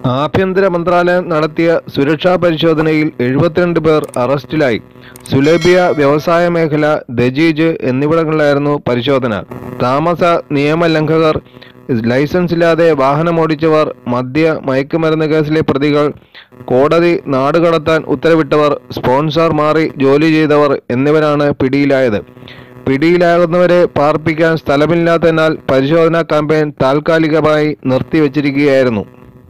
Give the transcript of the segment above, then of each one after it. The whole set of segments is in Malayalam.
ആഭ്യന്തര മന്ത്രാലയം നടത്തിയ സുരക്ഷാ പരിശോധനയിൽ എഴുപത്തിരണ്ട് പേർ അറസ്റ്റിലായി സുലഭിയ വ്യവസായ മേഖല ദജീജ് എന്നിവിടങ്ങളിലായിരുന്നു പരിശോധന താമസ നിയമലംഘകർ ലൈസൻസ് ഇല്ലാതെ വാഹനമോടിച്ചവർ മദ്യ മയക്കുമരുന്ന് കേസിലെ പ്രതികൾ കോടതി നാടുകടത്താൻ ഉത്തരവിട്ടവർ സ്പോൺസർ മാറി ജോലി ചെയ്തവർ എന്നിവരാണ് പിടിയിലായത് പിടിയിലാകുന്നവരെ പാർപ്പിക്കാൻ സ്ഥലമില്ലാത്തതിനാൽ പരിശോധനാ ക്യാമ്പയിൻ താൽക്കാലികമായി നിർത്തിവച്ചിരിക്കുകയായിരുന്നു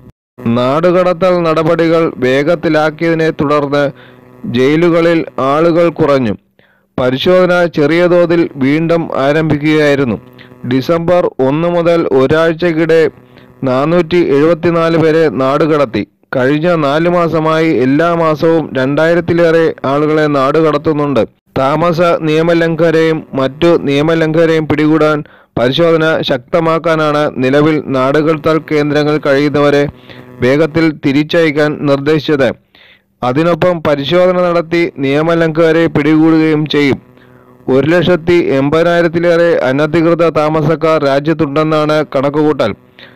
നാടുകടത്തൽ നടപടികൾ വേഗത്തിലാക്കിയതിനെ തുടർന്ന് ജയിലുകളിൽ ആളുകൾ കുറഞ്ഞു പരിശോധന ചെറിയ തോതിൽ വീണ്ടും ആരംഭിക്കുകയായിരുന്നു ഡിസംബർ ഒന്ന് മുതൽ ഒരാഴ്ചക്കിടെ നാനൂറ്റി എഴുപത്തിനാല് പേരെ നാടുകടത്തി കഴിഞ്ഞ നാല് മാസമായി എല്ലാ മാസവും രണ്ടായിരത്തിലേറെ ആളുകളെ നാടുകടത്തുന്നുണ്ട് താമസ നിയമലംഘകരെയും മറ്റു നിയമലംഘകരെയും പിടികൂടാൻ പരിശോധന ശക്തമാക്കാനാണ് നിലവിൽ നാടുകടത്തൽ കേന്ദ്രങ്ങൾ കഴിയുന്നവരെ വേഗത്തിൽ തിരിച്ചയക്കാൻ നിർദ്ദേശിച്ചത് അതിനൊപ്പം പരിശോധന നടത്തി നിയമലംഘകരെ പിടികൂടുകയും ചെയ്യും ഒരു ലക്ഷത്തി എൺപതിനായിരത്തിലേറെ അനധികൃത താമസക്കാർ രാജ്യത്തുണ്ടെന്നാണ് കണക്കുകൂട്ടൽ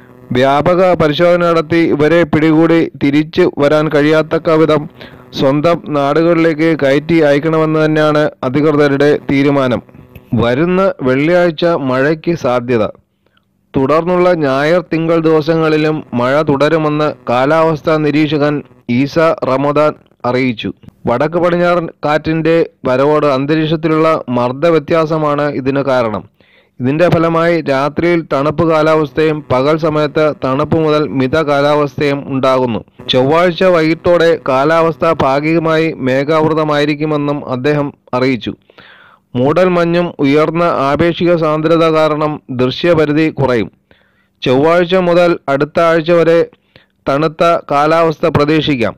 വ്യാപക പരിശോധന നടത്തി ഇവരെ പിടികൂടി തിരിച്ചു വരാൻ കഴിയാത്തക്ക വിധം സ്വന്തം നാടുകളിലേക്ക് കയറ്റി അയക്കണമെന്ന് തന്നെയാണ് അധികൃതരുടെ തീരുമാനം വരുന്ന വെള്ളിയാഴ്ച മഴയ്ക്ക് സാധ്യത തുടർന്നുള്ള ഞായർ തിങ്കൾ ദിവസങ്ങളിലും മഴ തുടരുമെന്ന് കാലാവസ്ഥാ നിരീക്ഷകൻ ഈസ റമദാൻ അറിയിച്ചു വടക്ക് പടിഞ്ഞാറൻ കാറ്റിന്റെ വരവോട് അന്തരീക്ഷത്തിലുള്ള മർദ്ദ വ്യത്യാസമാണ് ഇതിന് കാരണം ഇതിന്റെ ഫലമായി രാത്രിയിൽ തണുപ്പ് കാലാവസ്ഥയും പകൽ സമയത്ത് തണുപ്പ് മുതൽ മിത കാലാവസ്ഥയും ഉണ്ടാകുന്നു ചൊവ്വാഴ്ച വൈകിട്ടോടെ കാലാവസ്ഥ ഭാഗികമായി മേഘാവൃതമായിരിക്കുമെന്നും അദ്ദേഹം അറിയിച്ചു മൂടൽമഞ്ഞും ഉയർന്ന ആപേക്ഷിക സാന്ദ്രത കാരണം ദൃശ്യപരിധി കുറയും ചൊവ്വാഴ്ച മുതൽ അടുത്ത ആഴ്ച വരെ തണുത്ത കാലാവസ്ഥ പ്രതീക്ഷിക്കാം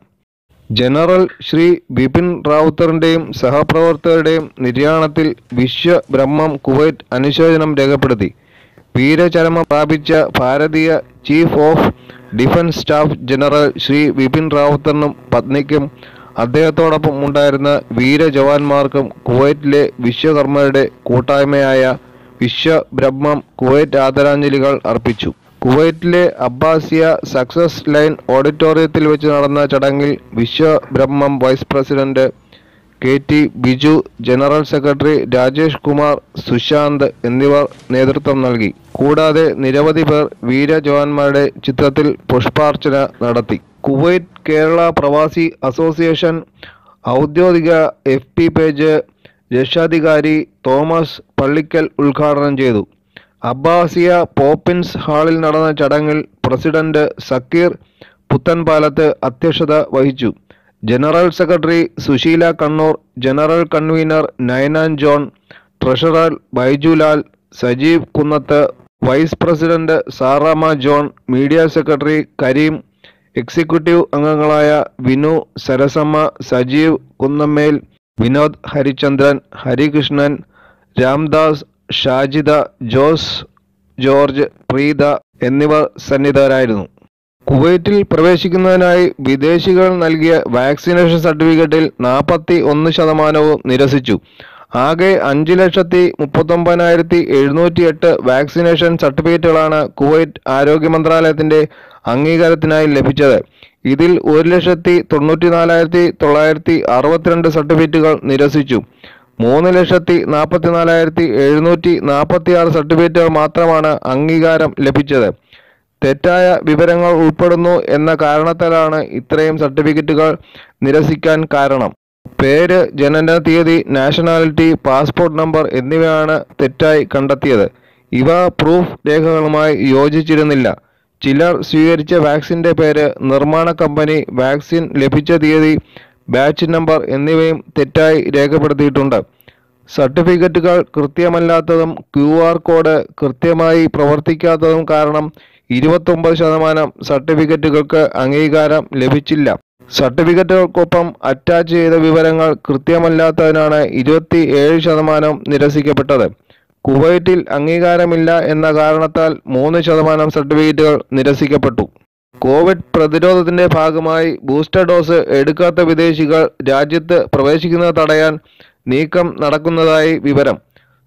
ജനറൽ ശ്രീ ബിപിൻ റാവുത്തറിന്റെയും സഹപ്രവർത്തകരുടെയും നിര്യാണത്തിൽ വിശ്വബ്രഹ്മം കുവൈറ്റ് അനുശോചനം രേഖപ്പെടുത്തി വീരചരമം പ്രാപിച്ച ഭാരതീയ chief of defence staff general Shri Bipin റാവുത്തറിനും പത്നിക്കും അദ്ദേഹത്തോടൊപ്പം ഉണ്ടായിരുന്ന വീരജവാന്മാർക്കും കുവൈറ്റിലെ വിശ്വകർമ്മരുടെ കൂട്ടായ്മയായ വിശ്വബ്രഹ്മം കുവൈറ്റ് ആദരാഞ്ജലികൾ അർപ്പിച്ചു കുവൈറ്റിലെ അബ്ബാസിയ സക്സസ് ലൈൻ ഓഡിറ്റോറിയത്തിൽ വെച്ച് നടന്ന ചടങ്ങിൽ Vishwabrahmam vice president K T Biju general secretary Rajesh Kumar Sushant എന്നിവർ നേതൃത്വം നൽകി കൂടാതെ നിരവധി പേർ വീരജവാന്മാരുടെ ചിത്രത്തിൽ പുഷ്പാർച്ചന നടത്തി കുവൈറ്റ് കേരള പ്രവാസി അസോസിയേഷൻ ഔദ്യോഗിക എഫ് പി പേജ് രക്ഷാധികാരി തോമസ് പള്ളിക്കൽ ഉദ്ഘാടനം ചെയ്തു അബ്ബാസിയ പോപ്പിൻസ് ഹാളിൽ നടന്ന ചടങ്ങിൽ പ്രസിഡന്റ് സക്കീർ പുത്തൻപാലത്ത് അധ്യക്ഷത വഹിച്ചു general secretary Susheela Kannur general convener Nayanan John treasurer Baijulal Sajeev Kunnath vice president Sarama John media secretary Kareem executive അംഗങ്ങളായ വിനു സരസമ്മ സജീവ് കുന്നമ്മേൽ വിനോദ് ഹരിചന്ദ്രൻ ഹരികൃഷ്ണൻ രാംദാസ് ഷാജിദ ജോസ് ജോർജ് പ്രീത എന്നിവർ സന്നിധരായിരുന്നു കുവൈറ്റിൽ പ്രവേശിക്കുന്നതിനായി വിദേശികൾ നൽകിയ വാക്സിനേഷൻ സർട്ടിഫിക്കറ്റിൽ നാൽപ്പത്തി ഒന്ന് ശതമാനവും നിരസിച്ചു ആകെ അഞ്ച് ലക്ഷത്തി മുപ്പത്തൊമ്പതിനായിരത്തി എഴുന്നൂറ്റി എട്ട് വാക്സിനേഷൻ സർട്ടിഫിക്കറ്റുകളാണ് കുവൈറ്റ് ആരോഗ്യ മന്ത്രാലയത്തിന്റെ അംഗീകാരത്തിനായി ലഭിച്ചത് ഇതിൽ ഒരു ലക്ഷത്തി തൊണ്ണൂറ്റി നാലായിരത്തി തൊള്ളായിരത്തി അറുപത്തിരണ്ട് സർട്ടിഫിക്കറ്റുകൾ നിരസിച്ചു മൂന്ന് ലക്ഷത്തി നാൽപ്പത്തി നാലായിരത്തി എഴുന്നൂറ്റി നാൽപ്പത്തി ആറ് സർട്ടിഫിക്കറ്റുകൾ മാത്രമാണ് അംഗീകാരം ലഭിച്ചത് തെറ്റായ വിവരങ്ങൾ ഉൾപ്പെടുന്നു എന്ന കാരണത്താലാണ് ഇത്രയും സർട്ടിഫിക്കറ്റുകൾ നിരസിക്കാൻ കാരണം പേര് ജനന തീയതി നാഷണാലിറ്റി പാസ്പോർട്ട് നമ്പർ എന്നിവയാണ് തെറ്റായി കണ്ടെത്തിയത് ഇവ പ്രൂഫ് രേഖകളുമായി യോജിച്ചിരുന്നില്ല ചിലർ സ്വീകരിച്ച വാക്സിന്റെ പേര് നിർമ്മാണ കമ്പനി വാക്സിൻ ലഭിച്ച തീയതി ബാച്ച് നമ്പർ എന്നിവയും തെറ്റായി രേഖപ്പെടുത്തിയിട്ടുണ്ട് സർട്ടിഫിക്കറ്റുകൾ കൃത്യമല്ലാത്തതും ക്യു ആർ കോഡ് കൃത്യമായി പ്രവർത്തിക്കാത്തതും കാരണം ഇരുപത്തൊമ്പത് ശതമാനം സർട്ടിഫിക്കറ്റുകൾക്ക് അംഗീകാരം ലഭിച്ചില്ല സർട്ടിഫിക്കറ്റുകൾക്കൊപ്പം അറ്റാച്ച് ചെയ്ത വിവരങ്ങൾ കൃത്യമല്ലാത്തതിനാണ് ഇരുപത്തി ഏഴ് ശതമാനം നിരസിക്കപ്പെട്ടത് കുവൈറ്റിൽ അംഗീകാരമില്ല എന്ന കാരണത്താൽ മൂന്ന് ശതമാനം സർട്ടിഫിക്കറ്റുകൾ നിരസിക്കപ്പെട്ടു കോവിഡ് പ്രതിരോധത്തിന്റെ ഭാഗമായി ബൂസ്റ്റർ ഡോസ് എടുക്കാത്ത വിദേശികൾ രാജ്യത്ത് പ്രവേശിക്കുന്നത് തടയാൻ നീക്കം നടക്കുന്നതായി വിവരം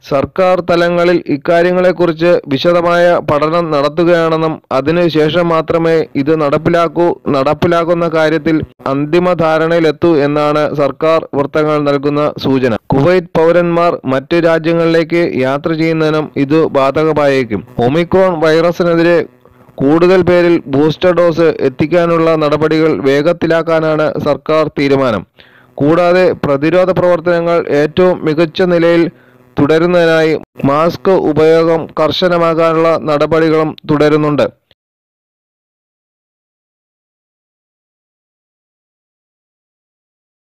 സർക്കാർ തലങ്ങളിൽ ഇക്കാര്യങ്ങളെക്കുറിച്ച് വിശദമായ പഠനം നടത്തുകയാണെന്നും അതിനുശേഷം മാത്രമേ ഇത് നടപ്പിലാക്കൂ നടപ്പിലാക്കുന്ന കാര്യത്തിൽ അന്തിമ ധാരണയിലെത്തൂ എന്നാണ് സർക്കാർ വൃത്തങ്ങൾ നൽകുന്ന സൂചന കുവൈറ്റ് പൗരന്മാർ മറ്റ് രാജ്യങ്ങളിലേക്ക് യാത്ര ചെയ്യുന്നതിനും ഇത് ബാധകമായേക്കും ഒമിക്രോൺ വൈറസിനെതിരെ കൂടുതൽ പേരിൽ ബൂസ്റ്റർ ഡോസ് എത്തിക്കാനുള്ള നടപടികൾ വേഗത്തിലാക്കാനാണ് സർക്കാർ തീരുമാനം കൂടാതെ പ്രതിരോധ പ്രവർത്തനങ്ങൾ ഏറ്റവും മികച്ച നിലയിൽ തുടരുന്നതിനായി മാസ്ക് ഉപയോഗം കർശനമാക്കാനുള്ള നടപടികളും തുടരുന്നുണ്ട്